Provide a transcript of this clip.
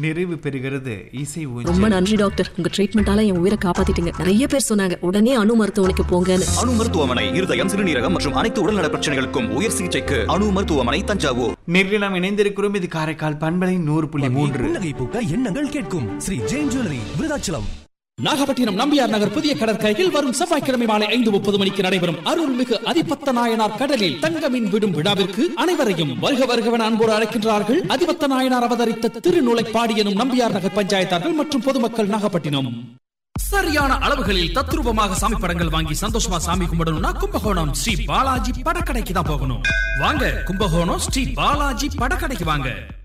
நிறைவு பெறுகிறது இசை ரொம்ப ஊஞ்சல் நன்றி டாக்டர் உங்க ட்ரீட்மெண்டால என் உயிரை காப்பாத்திட்டீங்க நிறைய பேர் சொன்னாங்க உடனே அணு மருத்துவமனைக்கு போங்கன்னு அணு மருத்துவமனை இருதயம் சிறுநீரகம் மற்றும் அனைத்து உடல்நல பிரச்சனைகளுக்கும் உயர் சிகிச்சைக்கு அணு மருத்துவமனை தஞ்சாவூர் நேரில் நாம் இணைந்திருக்கிறோம் இது காரைக்கால் பண்பலை நூறு புள்ளி மூன்று புன்னகை பூக்க எண்ணங்கள் கேட்கும் ஸ்ரீ ஜெயின் ஜுவல்லரி விருதாச்சலம் நாகப்பட்டினம் நம்பியார் நகர் புதிய கடற்கரையில் வரும் செவ்வாய்க்கிழமை மாலை ஐந்து முப்பது மணிக்கு நடைபெறும் அருள்மிகு அதிபத்த நாயனார் கடலில் தங்கமின் விடும் விழாவிற்கு அனைவரையும் வருக வருகவன அன்போடு அழைக்கின்றார்கள் அதிபத்த நாயனார் அவதரித்த திருநூலை பாடி எனும் நம்பியார் நகர் பஞ்சாயத்தார்கள் மற்றும் பொதுமக்கள் நாகப்பட்டினம் சரியான அளவுகளில் தத்ரூபமாக சாமி படங்கள் வாங்கி சந்தோஷமா சாமி கும்பிடணும்னா கும்பகோணம் ஸ்ரீ பாலாஜி படக்கடைக்கு தான் போகணும் வாங்க கும்பகோணம் ஸ்ரீ பாலாஜி படக்கடைக்கு வாங்க